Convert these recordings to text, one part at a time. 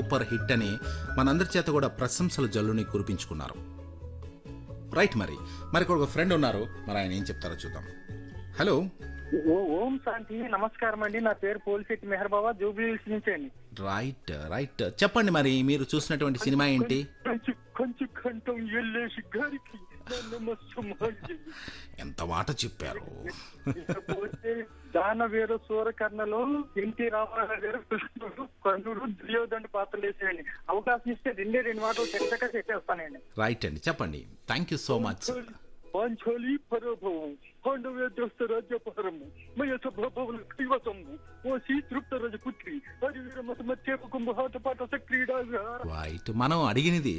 Super hit అని మనందరి చేత కూడా ప్రశంసల జల్లుని కురిపించుకున్నారు రైట్ మరి మరి ఇక్కడ ఒక ఫ్రెండ్ ఉన్నారు మరి ఆయన ఏం చెప్తారో చూద్దాం హలో ఓ- ఓం శాంతి నమస్కారం అండి నా పేరు పోలిశెట్టి మెహర్ బాబా జూబ్లీ హిల్స్ నుంచి అండి రైట్ రైట్ చెప్పండి మరి మీరు చూసినటువంటి సినిమా ఏంటి కొంచెం కొంచెం కంఠం ఎల్లేసి గారికి నా నమస్సుమాంజలి. ఎంత మాట చెప్పారు ఇకపోతే దానవీర సూరకర్ణలో ఎన్టీ రామారావు గారు కృష్ణుడు కర్ణుడు దుర్యోధన పాత్రలు వేసేయండి అవకాశం ఇస్తే రెండే రెండు మాటలు చక్కగా చెప్పేస్తానండి రైట్ అండి చెప్పండి thank you so much Panchali పరభవం పాండవే దోస్త రాజ్యపహరము మయ సభాభవన కైవసము ఓ శ్రీ తృప్త రజపుత్రి హరివీర మత మధ్య కుంభహాట పాట క్రీడా విహార రైట్ మనం అడిగినది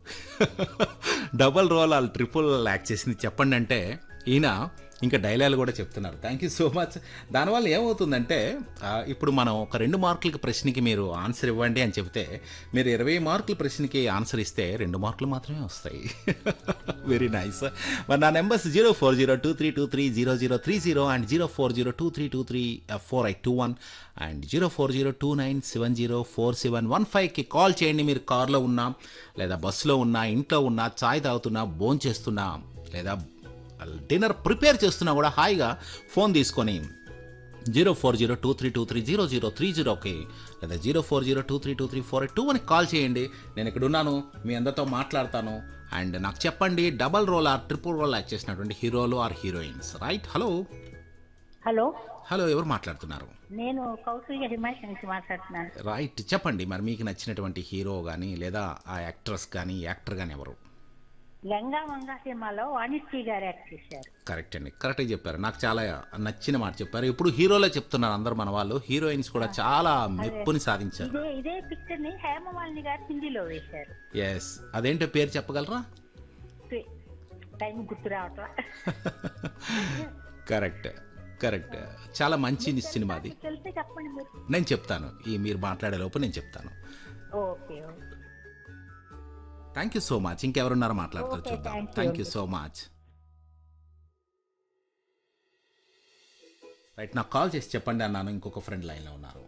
double role or triple act చేసింది చెప్పండి అంటే ఈయన ఇంకా డైలాగ్ కూడా చెప్తున్నారు థ్యాంక్ యూ సో మచ్ దానివల్ల ఏమవుతుందంటే ఆ, ఇప్పుడు మనం ఒక రెండు మార్కులకి ప్రశ్నకి మీరు ఆన్సర్ ఇవ్వండి అని చెప్తే మీరు ఇరవై మార్కుల ప్రశ్నకి ఆన్సర్ ఇస్తే రెండు మార్కులు మాత్రమే వస్తాయి వెరీ నైస్ మరి నా numbers zero four zero two three two three zero zero three zero and zero four zero two three two three four eight two one and zero four zero two nine seven zero four seven one ఫైవ్కి call చేయండి మీరు కార్లో ఉన్నా లేదా బస్సులో ఉన్నా ఇంట్లో ఉన్నా చాయ్ తాగుతున్నా భోన్ చేస్తున్నా లేదా డిన్నర్ ప్రిపేర్ చేస్తున్నా కూడా హాయిగా ఫోన్ తీసుకొని zero four zero two three two three zero zero three జీరోకి లేదా zero four zero two three two three four eight two వన్కి కాల్ చేయండి నేను ఇక్కడ ఉన్నాను మీ అందరితో మాట్లాడతాను అండ్ నాకు చెప్పండి double role or triple role act చేసినటువంటి హీరోలు or heroines right hello hello hello ఎవరు మాట్లాడుతున్నారు నేను కౌసల్య హిమాష్ నుంచి మాట్లాడుతున్నాను రైట్ చెప్పండి మరి మీకు నచ్చినటువంటి హీరో కానీ లేదా ఆ యాక్ట్రెస్ కానీ యాక్టర్ కానీ ఎవరు గంగా మంగా సినిమాలో వాణిశ్రీ గారు యాక్ట్ చేశారు కరెక్ట్ అండి కరెక్ట్గా చెప్పారు నాకు చాలా నచ్చిన మాట చెప్పారు ఇప్పుడు హీరోలే చెప్తున్నారు అందరు మన వాళ్ళు హీరోయిన్స్ కూడా చాలా మెప్పుని సాధించారు ఇదే ఇదే పిక్చర్ ని హేమమాలిని గారు హిందీలో వేశారు ఎస్ అదేంటో పేరు చెప్పగలరా పే- టైం గుర్తు రావట్లా కరెక్ట్ కరెక్ట్ చాలా మంచి సినిమా అది తెలిస్తే చెప్పండి మీరు నేను చెప్తాను ఈ మీరు మాట్లాడే లోపు నేను చెప్తాను okay okay thank you so much ఇంకెవరున్నారో మాట్లాడతారు Okay, చూద్దాం thank you. Thank you so much right నాకు కాల్ చేసి చెప్పండి అన్నాను ఇంకొక ఫ్రెండ్ లైన్లో ఉన్నారు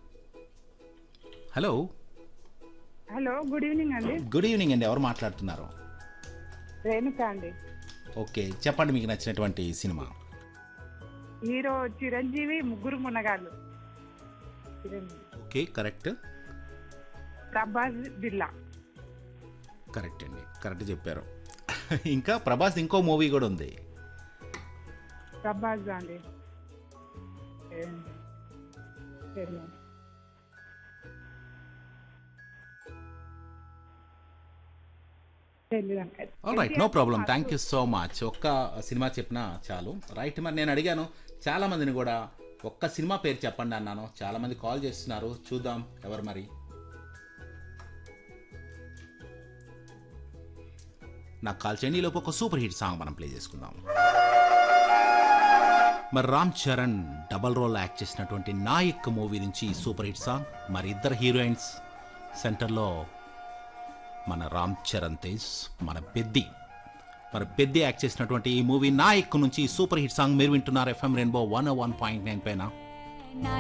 హలో హలో గుడ్ ఈవినింగ్ అండి గుడ్ ఈవినింగ్ అండి ఎవరు మాట్లాడుతున్నారు రేణుక అండి ఓకే చెప్పండి మీకు నచ్చినటువంటి సినిమా హీరో చిరంజీవి ముగ్గురు మునగాళ్ళు Chiranjeevi okay correct Prabhas Billa correct అండి కరెక్ట్ చెప్పారు ఇంకా ప్రభాస్ ఇంకో మూవీ కూడా ఉంది ప్రభాస్ అండి ఏం, తెలియదు. తెలియదండి. All right no problem thank you so much ఒక్క సినిమా చెప్పినా చాలు రైట్ మరి నేను అడిగాను చాలా మందిని కూడా ఒక్క సినిమా పేరు చెప్పండి అన్నాను చాలా మంది కాల్ చేస్తున్నారు చూద్దాం ఎవరు మరి నాకు కాల్ చేయండి ఈ లోపు ఒక సూపర్ హిట్ సాంగ్ మనం ప్లే చేసుకుందాం మరి Ram Charan double role act చేసినటువంటి నాయక్ మూవీ నుంచి ఈ సూపర్ హిట్ సాంగ్ మరి ఇద్దరు హీరోయిన్స్ సెంటర్లో మన రామ్ చరణ్ తేజ్ మన పెద్ది మన పెద్ది యాక్ట్ చేసినటువంటి ఈ మూవీ నాయక్ నుంచి ఈ సూపర్ హిట్ సాంగ్ మీరు వింటున్నారు FM rainbow one one point nine పైన